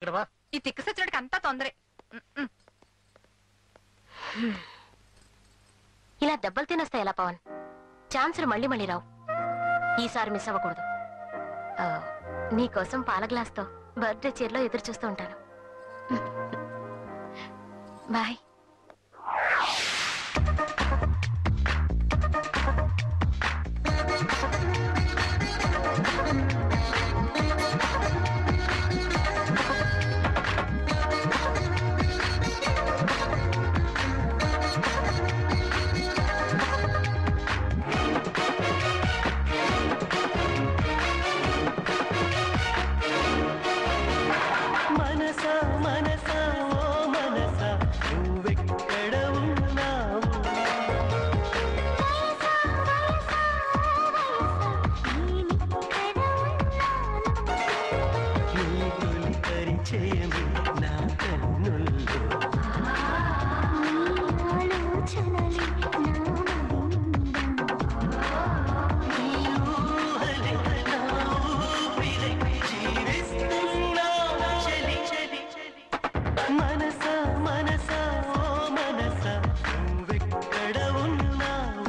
ఇక్కడ వా ఈ తిక్కు సచ్చినడికి అంతా తొందరే ఉమ్, ఉమ్. ఇలా దెబ్బలు తినొస్తాయి ఎలా పవన్ ఛాన్సులు మళ్ళీ మళ్ళీ రావు ఈసారి మిస్ అవ్వకూడదు ఆ, నీకోసం పాల గ్లాస్తో బర్త్డే చీరలో ఎదురు చూస్తూ ఉంటాను బాయ్ మనస మనస ఓ మనస నువ్వెక్కడ ఉన్నావు నీ తొలి పరిచయమే నా కన్నుల్లో నీ ఊహలే నా ఊపిరై జీవిస్తున్నా చలి చలి చలి మనస మనస ఓ మనస నువ్వెక్కడ ఉన్నావు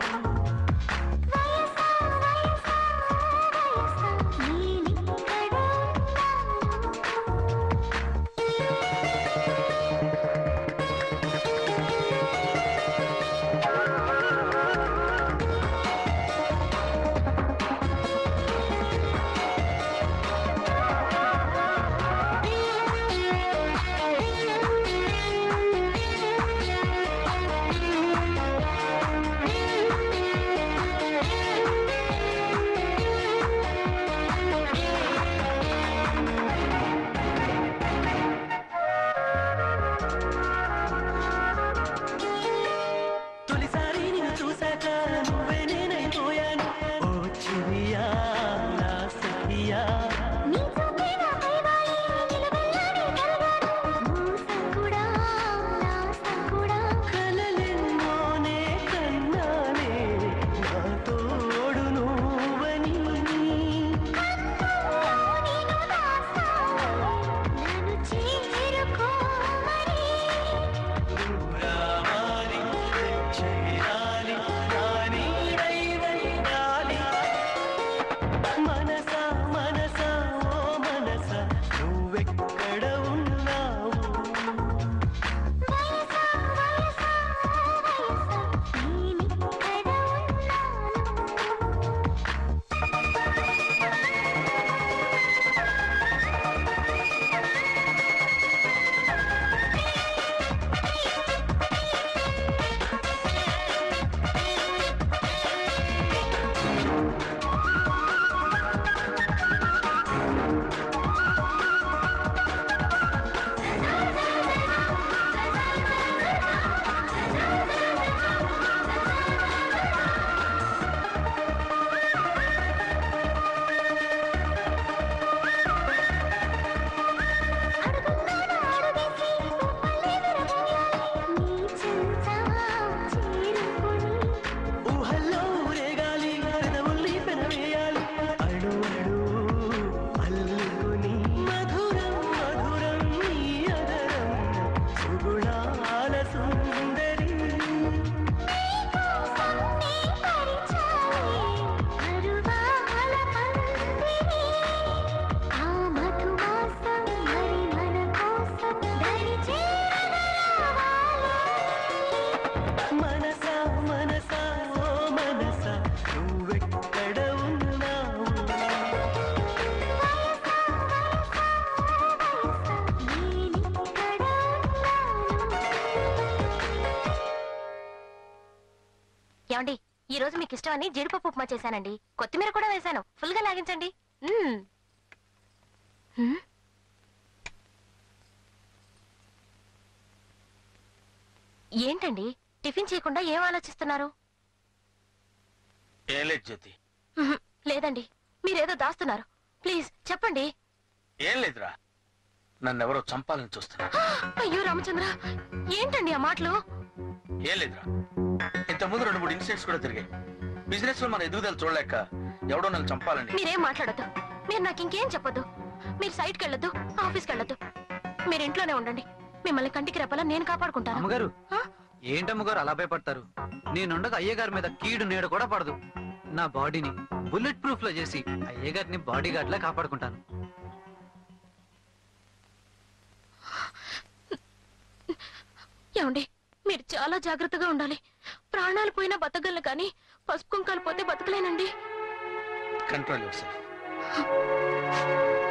తొలిసారి నిన్ను చూశాక నువ్వే నేనైపోయాను ఓ చిరియా నా సఖియా కలలెన్నోనే కన్నానే నా తోడు నువ్వని రావాలి చేయాలి నాని దైవయ్యాలి మనస మనస ఓ మనస నువ్వెక్కడ ఉన్నావు ఊహల్లో ఊరేగాలి పెదవుల్ని పెనవేయాలి అడు అడు అల్లుకుని మధురం మధురం నీ అదరం సుగుణాల సుందరి మనస మనస ఓ మనస నువ్వెక్కడ ఉన్నావు ఏమండి ఈ రోజు మీకు ఇష్టమని జీడిపప్పు ఉప్మా చేశానండి కొత్తిమీర కూడా వేశాను ఫుల్ గా లాగించండి మ్మ్. మ్మ్. ఏంటండి టిఫిన్ చేయకుండా ఏం ఆలోచిస్తున్నారు ఏం లేదు జ్యోతి మ్మ్. లేదండి మీరేదో దాస్తున్నారు ప్లీజ్ చెప్పండి ఏం లేదురా నన్నెవరో చంపాలని చూస్తున్నా అయ్యో రామచంద్ర ఏంటండి ఆ మాటలు ఏం లేదురా ఇంతకుముందు రెండు మూడు ఇన్సిడెంట్స్ కూడా తిరిగాయి బిజినెస్ లో మన ఎదుగుదల చూడలేక ఎవడో నన్ను చంపాలని మీరేం మాట్లాడద్దు మీరు నాకు ఇంకేం చెప్పొద్దు మీరు సైట్కి వెళ్ళొద్దు ఆఫీస్కి వెళ్ళొద్దు మీరు ఇంట్లోనే ఉండండి మిమ్మల్ని కంటికి రెప్పలా నేను కాపాడుకుంటాను అమ్మగారు ఆ? ఏంటమ్మగారు అలా భయపడతారు నేనుండగా అయ్యగారి మీద కీడు నీడ కూడా పడదు నా బాడీని బుల్లెట్ ప్రూఫ్ లో చేసి అయ్యగారిని బాడీ గార్డ్ లా కాపాడుకుంటాను ఏమండి మీరు చాలా జాగ్రత్తగా ఉండాలి ప్రాణాలు పోయినా బతకగలను కానీ పసుపు కుంకాలు పోతే బతకలేనండి కంట్రోల్ యువర్ సెల్ఫ్